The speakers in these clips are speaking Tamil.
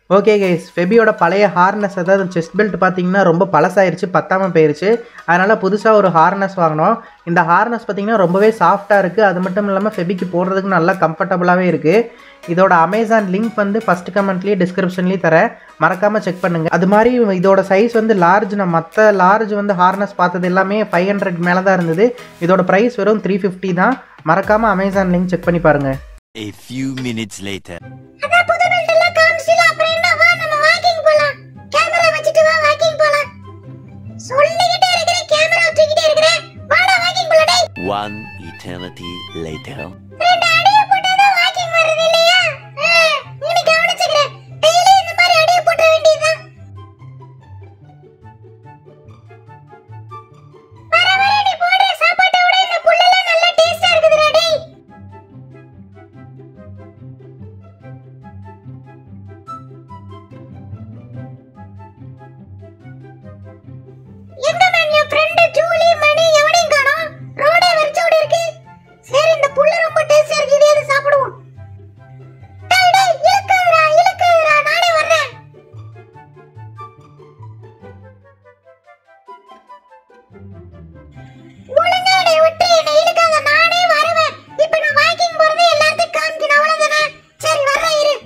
ஓகே கைஸ் ஃபெபியோட பழைய ஹார்னஸ் அதாவது செஸ்ட் பெல்ட் பார்த்தீங்கன்னா ரொம்ப பழசாயிருச்சு பத்தாமல் போயிருச்சு அதனால் புதுசாக ஒரு ஹார்னஸ் வாங்கினோம் இந்த ஹார்னஸ் பார்த்தீங்கன்னா ரொம்பவே சாஃப்டாக இருக்குது அது மட்டும் இல்லாமல் ஃபெபிக்கு போடுறதுக்கு நல்லா கம்ஃபர்டபுளாகவே இருக்குது இதோட அமேசான் லிங்க் வந்து ஃபஸ்ட் கமெண்ட்லேயே டிஸ்கிரிப்ஷன்லேயும் தரேன் மறக்காமல் செக் பண்ணுங்கள் அது மாதிரி இதோட சைஸ் வந்து லார்ஜ் நான் மற்ற லார்ஜ் வந்து ஹார்னஸ் பார்த்தது எல்லாமே ஃபைவ் ஹண்ட்ரட் மேலே தான் இருந்தது இதோட ப்ரைஸ் வெறும் த்ரீ ஃபிஃப்டி தான் மறக்காமல் அமேசான் லிங்க் செக் பண்ணி பாருங்கள் A few minutes later. அதான் புது பில்ட் எல்லாம் காமிச்சில அப்புறம் என்ன வா நம்ம வாக்கிங் போலாம் கேமரா வச்சுட்டு வா வாக்கிங் போலாம் சொல்லிக்கிட்டே இருக்கிறேன் கேமரா தூக்கிட்டே இருக்கிறேன் வாடா வாக்கிங் போலாம் டேய் One eternity later. ரெண்டு அடிய போட்டாதான் வாக்கிங் வர்றது இல்லையா ஆ, இனி கவனிச்சுக்கிறேன் டெய்லி இந்த மாதிரி அடிய போட்ட வேண்டியதுதான் வர வர நீ போடுற சாப்பாட்டை விட இந்த புல்லெல்லாம் நல்லா டேஸ்டா இருக்குதுடா டேய் எங்க மேன் என் ஃப்ரெண்ட் ஜூலி மணி எவனையும் காணோம் ரோடே வெறிச்சோடி இருக்கு சரி இந்த புல்ல ரொம்ப டேஸ்டா இருக்கு இதையாவது சாப்பிடுவோம் டேய் டேய் இழுக்காதடா இழுக்காதடா நானே வர்றேன் ஒழுங்கா என்னை விட்டு என்னை இழுக்காத நானே வருவேன் இப்ப நான் வாக்கிங் போறது எல்லாத்தையும் காமிக்கணும் அவ்வளவுதானே சரி வர்றேன் இரு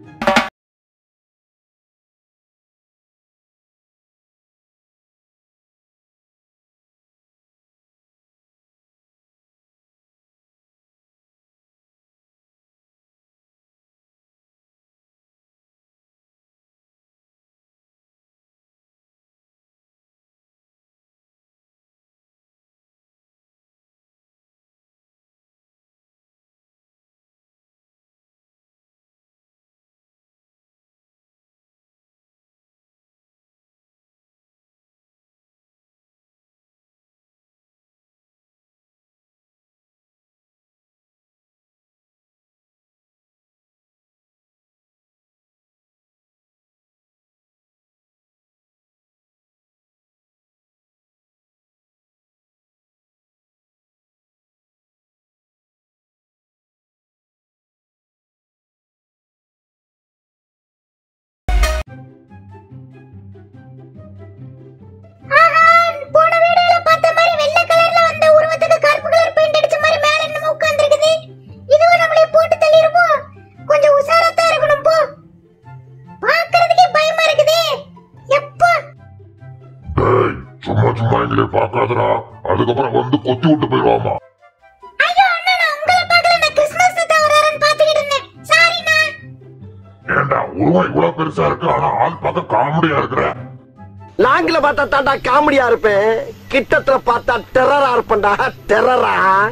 ஆஹா, போன வீடியோல பார்த்த மாதிரி வெள்ளை கலர்ல வந்த உருவத்துக்கு கருப்பு கலர் பெயிண்ட் அடிச்ச மாதிரி மேல என்னமோ உட்கார்ந்திருக்குது இதுவும் நம்மளே போட்டு தள்ளிருமோ கொஞ்சம் உஷாராத்தான் இருக்கணும் போ பார்க்கிறதுக்கே பயமா இருக்குதே எப்பா டேய் சும்மா சும்மா எங்களை பார்க்காதடா அதுக்கப்புறம் வந்து கொத்தி விட்டு போயிடுவாமா ஐயோ அண்ணா நான் உங்களை பார்க்கல நான் கிறிஸ்மஸ் தாத்தா வராருன்னு பார்த்துக்கிட்டு இருந்தேன் சாரிண்ணா ஏண்டா உருவம் இவ்வளவு பெருசா இருக்கு ஆனா ஆள் பார்க்க காமெடியா இருக்கிற லாங்கில பார்த்தா தாண்டா காமெடியா இருப்பேன் கிட்டத்துல பார்த்தா டெரரா இருப்பேன்டா டெரரா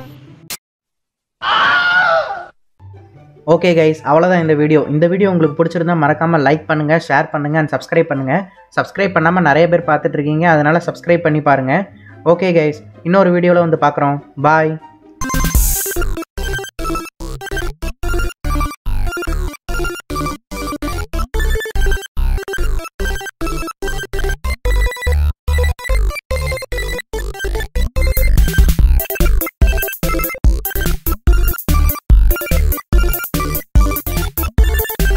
ஓகே கைஸ் அவ்வளோதான் இந்த வீடியோ இந்த வீடியோ உங்களுக்கு பிடிச்சிருந்தா மறக்காமல் லைக் பண்ணுங்கள் ஷேர் பண்ணுங்கள் அண்ட் சப்ஸ்கிரைப் பண்ணுங்கள் சப்ஸ்கிரைப் பண்ணாமல் நிறைய பேர் பார்த்துட்டு இருக்கீங்க அதனால் சப்ஸ்கிரைப் பண்ணி பாருங்கள் ஓகே கைஸ் இன்னொரு வீடியோவில் வந்து பார்க்குறோம் பாய்